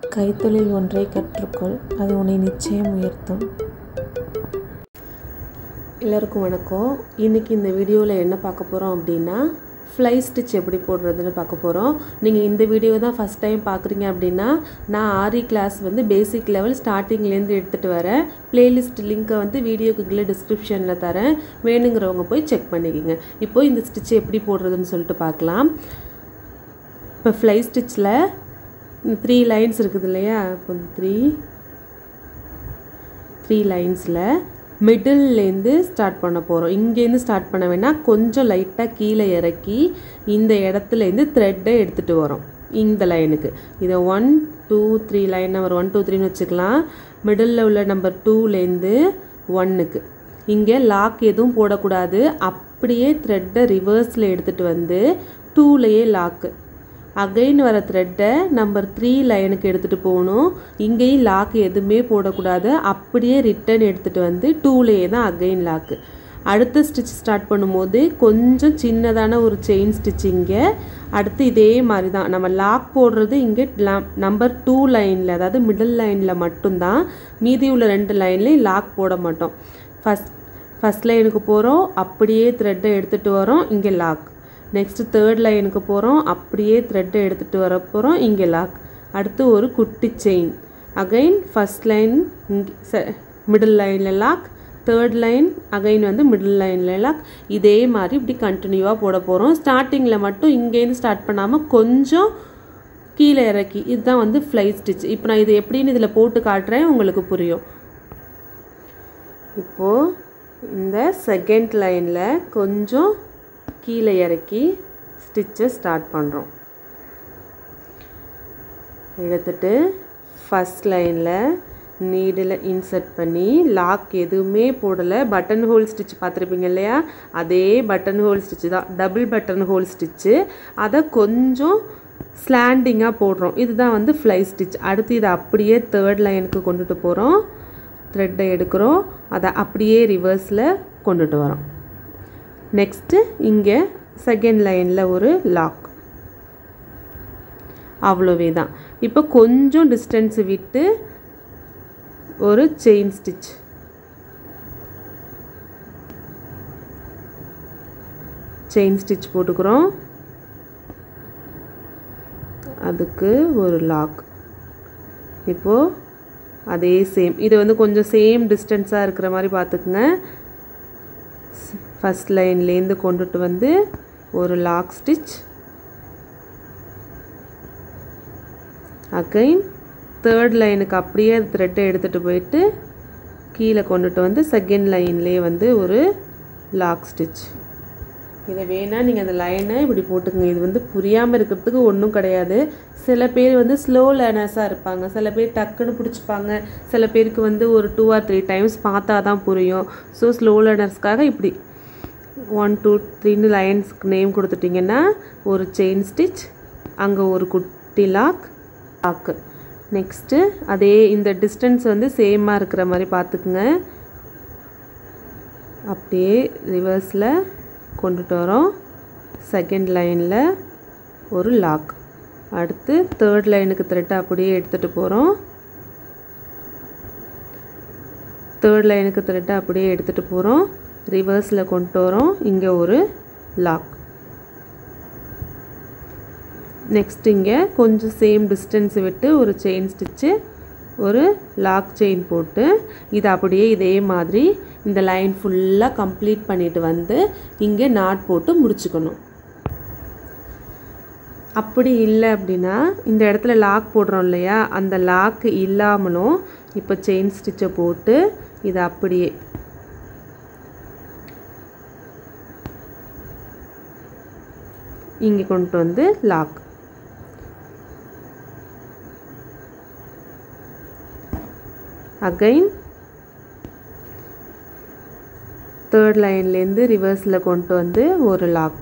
கைத்தொழில் ஒன்றை கற்றுக்கொள் அது உன்னை நிச்சயம் உயர்த்தும் எல்லாருக்கும் வணக்கம் இன்றைக்கி இந்த வீடியோவில் என்ன பார்க்க போகிறோம் அப்படின்னா ஃப்ளை ஸ்டிச் எப்படி போடுறதுன்னு பார்க்க போகிறோம் நீங்கள் இந்த வீடியோ தான் ஃபஸ்ட் டைம் பார்க்குறீங்க அப்படின்னா நான் ஆரி கிளாஸ் வந்து பேசிக் லெவல் ஸ்டார்டிங்லேருந்து எடுத்துகிட்டு வரேன் பிளேலிஸ்ட் லிங்க்கை வந்து வீடியோக்கு கீழே டிஸ்கிரிப்ஷனில் தரேன் வேணுங்கிறவங்க போய் செக் பண்ணிக்கோங்க இப்போ இந்த ஸ்டிச் எப்படி போடுறதுன்னு சொல்லிட்டு பார்க்கலாம் இப்போ ஃப்ளை ஸ்டிச்சில் த்ரீ லைன்ஸ் இருக்குது இல்லையா இப்போ த்ரீ த்ரீ லைன்ஸில் மிடில்லேருந்து ஸ்டார்ட் பண்ண போகிறோம் இங்கேருந்து ஸ்டார்ட் பண்ண வேணால் கொஞ்சம் லைட்டாக கீழே இறக்கி இந்த இடத்துலேருந்து த்ரெட்டை எடுத்துகிட்டு வரோம் இந்த லைனுக்கு இதை one two three line number one two த்ரீன்னு வச்சுக்கலாம் மிடில் உள்ள நம்பர் டூலேருந்து ஒன்னுக்கு இங்கே லாக் எதுவும் போடக்கூடாது அப்படியே த்ரெட்டை ரிவர்ஸில் எடுத்துகிட்டு வந்து டூலேயே லாக்கு அகைன் வர த்ரெட்டை நம்பர் த்ரீ லைனுக்கு எடுத்துகிட்டு போகணும் இங்கேயும் லாக் எதுவுமே போடக்கூடாது அப்படியே ரிட்டன் எடுத்துகிட்டு வந்து டூலேயே தான் அகைன் லாக்கு அடுத்த ஸ்டிச் ஸ்டார்ட் பண்ணும்போது கொஞ்சம் சின்னதான ஒரு செயின் ஸ்டிச்சிங்க அடுத்து இதே மாதிரி தான் நம்ம லாக் போடுறது இங்கே நம்பர் டூ லைனில் அதாவது மிடில் லைனில் மட்டும்தான் மீதி உள்ள ரெண்டு லைன்லேயும் லாக் போட மாட்டோம் ஃபஸ்ட் ஃபஸ்ட் லைனுக்கு போகிறோம் அப்படியே த்ரெட்டை எடுத்துகிட்டு வரோம் இங்கே லாக் நெக்ஸ்ட்டு தேர்ட் லைனுக்கு போகிறோம் அப்படியே த்ரெட்டை எடுத்துகிட்டு வர போகிறோம் இங்கே லாக் அடுத்து ஒரு குட்டி செயின் அகைன் ஃபஸ்ட் லைன் இங்கே மிடில் லைனில் லாக் தேர்ட் லைன் அகைன் வந்து மிடில் லைனில் லாக் இதே மாதிரி இப்படி கண்டினியூவாக போட போகிறோம் ஸ்டார்டிங்கில் மட்டும் இங்கேருந்து ஸ்டார்ட் பண்ணாமல் கொஞ்சம் கீழே இறக்கி இதுதான் வந்து ஃப்ளை ஸ்டிச் இப்போ நான் இது எப்படின்னு இதில் போட்டு காட்டுறேன் உங்களுக்கு புரியும் இப்போது இந்த செகண்ட் லைனில் கொஞ்சம் கீழே இறக்கி ஸ்டிச்சை ஸ்டார்ட் பண்ணுறோம் எடுத்துட்டு ஃபஸ்ட் லைனில் நீடில் இன்சர்ட் பண்ணி லாக் எதுவுமே போடலை பட்டன் ஹோல் ஸ்டிச் பார்த்துருப்பீங்க இல்லையா அதே பட்டன் ஹோல் ஸ்டிச்சு தான் டபுள் பட்டன் ஹோல் ஸ்டிச்சு அதை கொஞ்சம் ஸ்லாண்டிங்காக போடுறோம் இதுதான் வந்து ஃப்ளை ஸ்டிச் அடுத்து இதை அப்படியே தேர்ட் லைனுக்கு கொண்டுட்டு போகிறோம் த்ரெட்டை எடுக்கிறோம் அதை அப்படியே ரிவர்ஸில் கொண்டுட்டு வரோம் நெக்ஸ்ட்டு இங்கே செகண்ட் லைனில் ஒரு லாக் அவ்வளோவே தான் இப்போ கொஞ்சம் டிஸ்டன்ஸ் விட்டு ஒரு செயின் ஸ்டிச் செயின் ஸ்டிச் போட்டுக்கிறோம் அதுக்கு ஒரு லாக் இப்போது அதே சேம் இது வந்து கொஞ்சம் சேம் டிஸ்டன்ஸாக இருக்கிற மாதிரி பார்த்துக்குங்க ஃபஸ்ட் லைன்லேருந்து கொண்டுட்டு வந்து ஒரு லாக் ஸ்டிச் அகைன் தேர்ட் லைனுக்கு அப்படியே த்ரெட்டை எடுத்துகிட்டு போயிட்டு கீழே கொண்டுட்டு வந்து செகண்ட் லைன்லேயே வந்து ஒரு லாக் ஸ்டிச் இதை வேணால் நீங்கள் அந்த லைனை இப்படி போட்டுக்கோங்க இது வந்து புரியாமல் இருக்கிறதுக்கு ஒன்றும் கிடையாது சில பேர் வந்து ஸ்லோ லேர்னர்ஸாக இருப்பாங்க சில பேர் டக்குன்னு பிடிச்சிப்பாங்க சில பேருக்கு வந்து ஒரு டூ ஆர் த்ரீ டைம்ஸ் பார்த்தா தான் புரியும் ஸோ ஸ்லோ லேர்னர்ஸ்க்காக இப்படி ஒன் டூ த்ரீன்னு லைன்ஸ்க்கு நேம் கொடுத்துட்டிங்கன்னா ஒரு செயின் ஸ்டிச் அங்கே ஒரு குட்டி லாக் லாக்கு நெக்ஸ்ட்டு அதே இந்த டிஸ்டன்ஸ் வந்து சேமாக இருக்கிற மாதிரி பார்த்துக்குங்க அப்படியே ரிவர்ஸில் கொண்டுட்டு வரோம் செகண்ட் லைனில் ஒரு லாக் அடுத்து தேர்ட் லைனுக்கு த்ரெட்டை அப்படியே எடுத்துகிட்டு போகிறோம் தேர்ட் லைனுக்கு த்ரெட்டை அப்படியே எடுத்துகிட்டு போகிறோம் ரிவர்ஸில் கொண்டு வரோம் இங்கே ஒரு லாக் நெக்ஸ்ட் இங்கே கொஞ்சம் சேம் டிஸ்டன்ஸ் விட்டு ஒரு செயின் ஸ்டிச்சு ஒரு லாக் செயின் போட்டு இது அப்படியே இதே மாதிரி இந்த லைன் ஃபுல்லாக கம்ப்ளீட் பண்ணிட்டு வந்து இங்கே நாட் போட்டு முடிச்சுக்கணும் அப்படி இல்லை அப்படின்னா இந்த இடத்துல லாக் போடுறோம் இல்லையா அந்த லாக் இல்லாமலும் இப்போ செயின் ஸ்டிச்சை போட்டு இதை அப்படியே இங்கே கொண்டு வந்து லாக் அகைன் தேர்ட் லைன்லேருந்து ரிவர்ஸில் கொண்டு வந்து ஒரு லாக்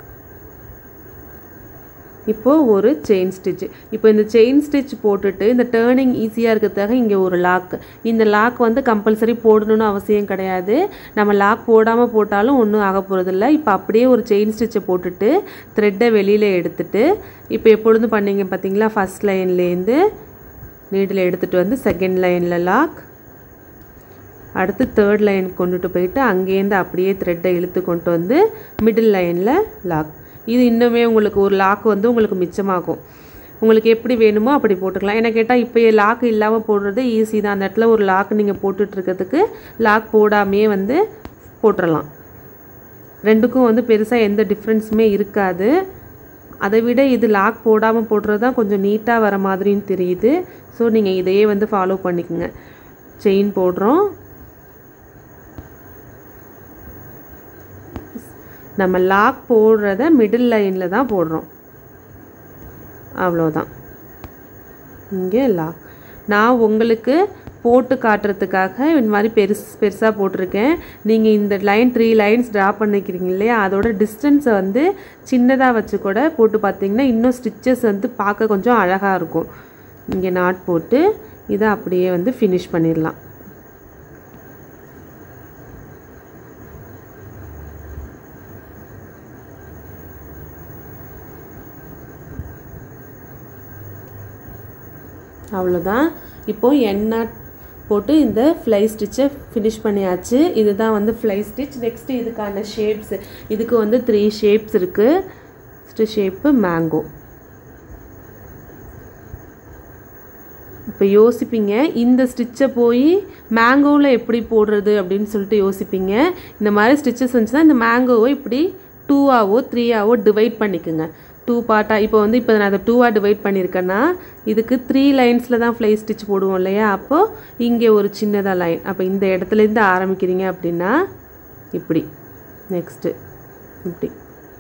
இப்போது ஒரு செயின் ஸ்டிச் இப்போ இந்த செயின் ஸ்டிச் போட்டுட்டு இந்த டேர்னிங் ஈஸியாக இருக்கிறதுக்காக இங்கே ஒரு லாக் இந்த லாக் வந்து கம்பல்சரி போடணும்னு அவசியம் கிடையாது நம்ம லாக் போடாமல் போட்டாலும் ஒன்றும் ஆக போகிறதில்ல இப்போ அப்படியே ஒரு செயின் ஸ்டிச்சை போட்டுட்டு த்ரெட்டை வெளியில் எடுத்துட்டு இப்போ எப்பொழுதும் பண்ணீங்க பார்த்தீங்களா ஃபஸ்ட் லைன்லேருந்து நீடில் எடுத்துகிட்டு வந்து செகண்ட் லைனில் லாக் அடுத்து தேர்ட் லைன் கொண்டுட்டு போயிட்டு அங்கேருந்து அப்படியே த்ரெட்டை இழுத்து கொண்டு வந்து மிடில் லைனில் லாக் இது இன்னுமே உங்களுக்கு ஒரு லாக் வந்து உங்களுக்கு மிச்சமாகும் உங்களுக்கு எப்படி வேணுமோ அப்படி போட்டுக்கலாம் என்ன கேட்டால் இப்போ லாக் இல்லாமல் போடுறது ஈஸி தான் அந்த இடத்துல ஒரு லாக் நீங்கள் போட்டுட்ருக்கிறதுக்கு லாக் போடாமையே வந்து போட்டுடலாம் ரெண்டுக்கும் வந்து பெருசாக எந்த டிஃப்ரென்ஸுமே இருக்காது அதை விட இது லாக் போடாமல் போடுறது தான் கொஞ்சம் நீட்டாக வர மாதிரின்னு தெரியுது ஸோ நீங்கள் இதையே வந்து ஃபாலோ பண்ணிக்கோங்க செயின் போடுறோம் நம்ம லாக் போடுறத மிடில் லைனில் தான் போடுறோம் அவ்வளோதான் இங்கே லாக் நான் உங்களுக்கு போட்டு காட்டுறதுக்காக இந்த மாதிரி பெருசு பெருசாக போட்டிருக்கேன் நீங்கள் இந்த லைன் த்ரீ லைன்ஸ் ட்ரா பண்ணிக்கிறீங்க இல்லையா அதோட டிஸ்டன்ஸை வந்து சின்னதாக வச்சு கூட போட்டு பார்த்தீங்கன்னா இன்னும் ஸ்டிச்சஸ் வந்து பார்க்க கொஞ்சம் அழகாக இருக்கும் இங்கே நாட் போட்டு இதை அப்படியே வந்து ஃபினிஷ் பண்ணிடலாம் அவ்வளோதான் இப்போது எண்ணெய் போட்டு இந்த ஃப்ளை ஸ்டிச்சை ஃபினிஷ் பண்ணியாச்சு இதுதான் வந்து ஃப்ளை ஸ்டிச் நெக்ஸ்ட்டு இதுக்கான ஷேப்ஸ் இதுக்கு வந்து த்ரீ ஷேப்ஸ் இருக்குது ஃபஸ்ட்டு ஷேப்பு மேங்கோ இப்போ யோசிப்பீங்க இந்த ஸ்டிச்சை போய் மேங்கோவில் எப்படி போடுறது அப்படின்னு சொல்லிட்டு யோசிப்பீங்க இந்த மாதிரி ஸ்டிச்சஸ் வந்துச்சுன்னா இந்த மேங்கோவை இப்படி டூவாவோ த்ரீயாவோ டிவைட் பண்ணிக்கோங்க டூ பார்ட்டாக இப்போ வந்து இப்போ நான் அதை டூவாக டிவைட் பண்ணியிருக்கேன்னா இதுக்கு த்ரீ லைன்ஸில் தான் ஃப்ளை ஸ்டிச் போடுவோம் இல்லையா அப்போது இங்கே ஒரு சின்னதாக லைன் அப்போ இந்த இடத்துலேருந்து ஆரம்பிக்கிறீங்க அப்படின்னா இப்படி நெக்ஸ்ட்டு இப்படி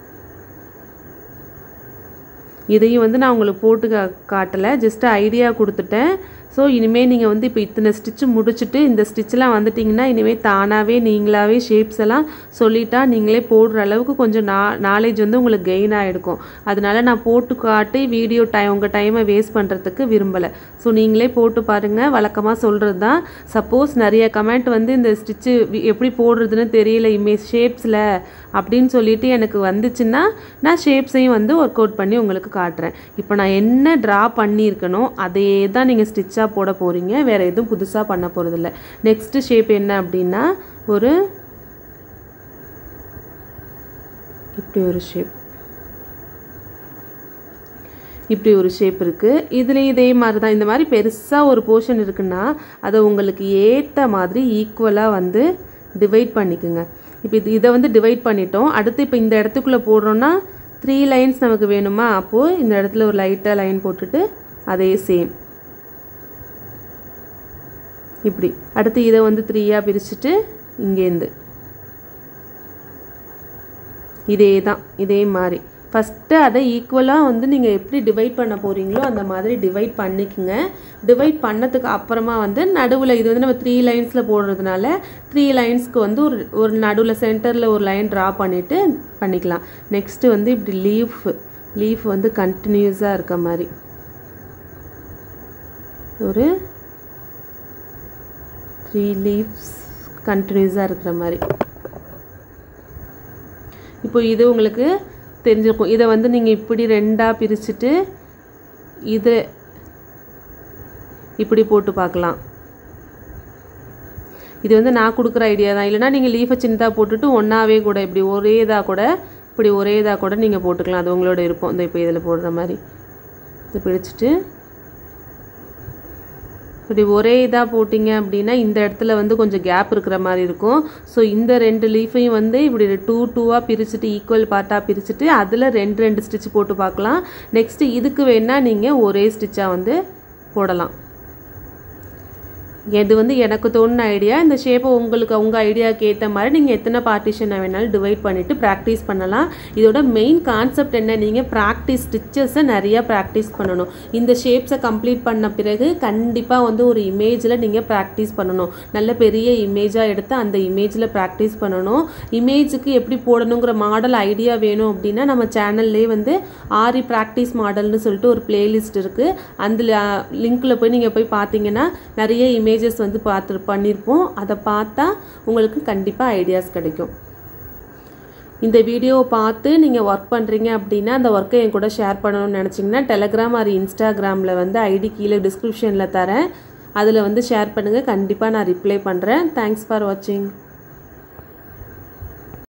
இதையும் வந்து நான் உங்களுக்கு போட்டு கா காட்டலை ஜஸ்ட் ஐடியா கொடுத்துட்டேன் ஸோ இனிமேல் நீங்கள் வந்து இப்போ இத்தனை ஸ்டிச்சு முடிச்சுட்டு இந்த ஸ்டிச்செலாம் வந்துட்டிங்கன்னா இனிமேல் தானாகவே நீங்களாகவே ஷேப்ஸ் எல்லாம் சொல்லிட்டா நீங்களே போடுற அளவுக்கு கொஞ்சம் நா நாலேஜ் வந்து உங்களுக்கு கெயின் ஆகிருக்கும் அதனால நான் போட்டு காட்டி வீடியோ டைம் உங்கள் டைமை வேஸ்ட் பண்ணுறதுக்கு விரும்பலை ஸோ நீங்களே போட்டு பாருங்கள் வழக்கமாக சொல்கிறது தான் சப்போஸ் நிறைய கமெண்ட் வந்து இந்த ஸ்டிச்சு எப்படி போடுறதுன்னு தெரியல இமேஜ் ஷேப்ஸில் அப்படின்னு சொல்லிட்டு எனக்கு வந்துச்சுன்னா நான் ஷேப்ஸையும் வந்து ஒர்க் அவுட் பண்ணி உங்களுக்கு காட்டுறேன் இப்போ நான் என்ன ட்ரா பண்ணியிருக்கனோ அதே தான் நீங்கள் ஸ்டிச்சாக போட போகிறீங்க வேறு எதுவும் புதுசாக பண்ண போகிறதில்ல நெக்ஸ்ட்டு ஷேப் என்ன அப்படின்னா ஒரு இப்படி ஒரு ஷேப் இப்படி ஒரு ஷேப் இருக்குது இதுலேயும் இதே மாதிரி தான் இந்த மாதிரி பெருசாக ஒரு போர்ஷன் இருக்குன்னா அதை உங்களுக்கு ஏற்ற மாதிரி ஈக்குவலாக வந்து டிவைட் பண்ணிக்கோங்க இப்போ இது இதை வந்து டிவைட் பண்ணிட்டோம் அடுத்து இப்போ இந்த இடத்துக்குள்ளே போடுறோன்னா த்ரீ லைன்ஸ் நமக்கு வேணுமா அப்போது இந்த இடத்துல ஒரு லைட்டாக லைன் போட்டுட்டு அதே சேம் இப்படி அடுத்து இதை வந்து த்ரீயாக பிரிச்சுட்டு இங்கேருந்து இதே தான் இதே மாதிரி ஃபஸ்ட்டு அதை ஈக்குவலாக வந்து நீங்கள் எப்படி டிவைட் பண்ண போகிறீங்களோ அந்த மாதிரி டிவைட் பண்ணிக்கோங்க டிவைட் பண்ணதுக்கு அப்புறமா வந்து நடுவில் இது வந்து நம்ம த்ரீ லைன்ஸில் போடுறதுனால த்ரீ லைன்ஸ்க்கு வந்து ஒரு ஒரு நடுவில் சென்டரில் ஒரு லைன் ட்ரா பண்ணிவிட்டு பண்ணிக்கலாம் நெக்ஸ்ட்டு வந்து இப்படி லீஃப் லீஃப் வந்து கண்டினியூஸாக இருக்க மாதிரி ஒரு த்ரீ லீவ்ஸ் கண்டினியூஸாக இருக்கிற மாதிரி இப்போ இது உங்களுக்கு தெரிஞ்சிருக்கும் இதை வந்து நீங்கள் இப்படி ரெண்டாக பிரிச்சுட்டு இது இப்படி போட்டு பார்க்கலாம் இது வந்து நான் கொடுக்குற ஐடியா தான் இல்லைனா நீங்கள் லீஃபை சின்னதாக போட்டுட்டு ஒன்றாவே கூட இப்படி ஒரே இதாக கூட இப்படி ஒரே இதாக கூட நீங்கள் போட்டுக்கலாம் அது உங்களோட இருப்போம் இந்த இப்போ இதில் போடுற மாதிரி இது பிடிச்சிட்டு இப்படி ஒரே இதாக போட்டிங்க அப்படின்னா இந்த இடத்துல வந்து கொஞ்சம் கேப் இருக்கிற மாதிரி இருக்கும் ஸோ இந்த ரெண்டு லீஃபையும் வந்து இப்படி டூ டூவாக பிரிச்சுட்டு ஈக்குவல் பார்ட்டாக பிரிச்சுட்டு அதில் ரெண்டு ரெண்டு ஸ்டிச் போட்டு பார்க்கலாம் நெக்ஸ்ட்டு இதுக்கு வேணால் நீங்கள் ஒரே ஸ்டிச்சாக வந்து போடலாம் இது வந்து எனக்கு தோணுன ஐடியா இந்த ஷேப்பை உங்களுக்கு உங்கள் ஐடியாவுக்கு ஏற்ற மாதிரி நீங்கள் எத்தனை பார்ட்டிஷனை வேணாலும் டிவைட் பண்ணிவிட்டு ப்ராக்டிஸ் பண்ணலாம் இதோட மெயின் கான்செப்ட் என்ன நீங்கள் ப்ராக்டிஸ் ஸ்டிச்சஸை நிறையா ப்ராக்டிஸ் பண்ணணும் இந்த ஷேப்ஸை கம்ப்ளீட் பண்ண பிறகு கண்டிப்பாக வந்து ஒரு இமேஜில் நீங்கள் ப்ராக்டிஸ் பண்ணணும் நல்ல பெரிய இமேஜாக எடுத்து அந்த இமேஜில் ப்ராக்டிஸ் பண்ணணும் இமேஜுக்கு எப்படி போடணுங்கிற மாடல் ஐடியா வேணும் அப்படின்னா நம்ம சேனல்லே வந்து ஆரி ப்ராக்டிஸ் மாடல்னு சொல்லிட்டு ஒரு பிளேலிஸ்ட் இருக்குது அந்த லிங்க்கில் போய் நீங்கள் போய் பார்த்தீங்கன்னா நிறைய இமேஜ் இமேஜஸ் வந்து பார்த்து பண்ணியிருப்போம் அதை பார்த்தா உங்களுக்கு கண்டிப்பாக ஐடியாஸ் கிடைக்கும் இந்த வீடியோவை பார்த்து நீங்கள் ஒர்க் பண்ணுறீங்க அப்படின்னா அந்த ஒர்க்கை என் கூட ஷேர் பண்ணணும்னு நினச்சிங்கன்னா டெலகிராம் ஆர் இன்ஸ்டாகிராமில் வந்து ஐடி கீழே டிஸ்கிரிப்ஷனில் தரேன் அதில் வந்து ஷேர் பண்ணுங்கள் கண்டிப்பாக நான் ரிப்ளை பண்ணுறேன் தேங்க்ஸ் ஃபார் வாட்சிங்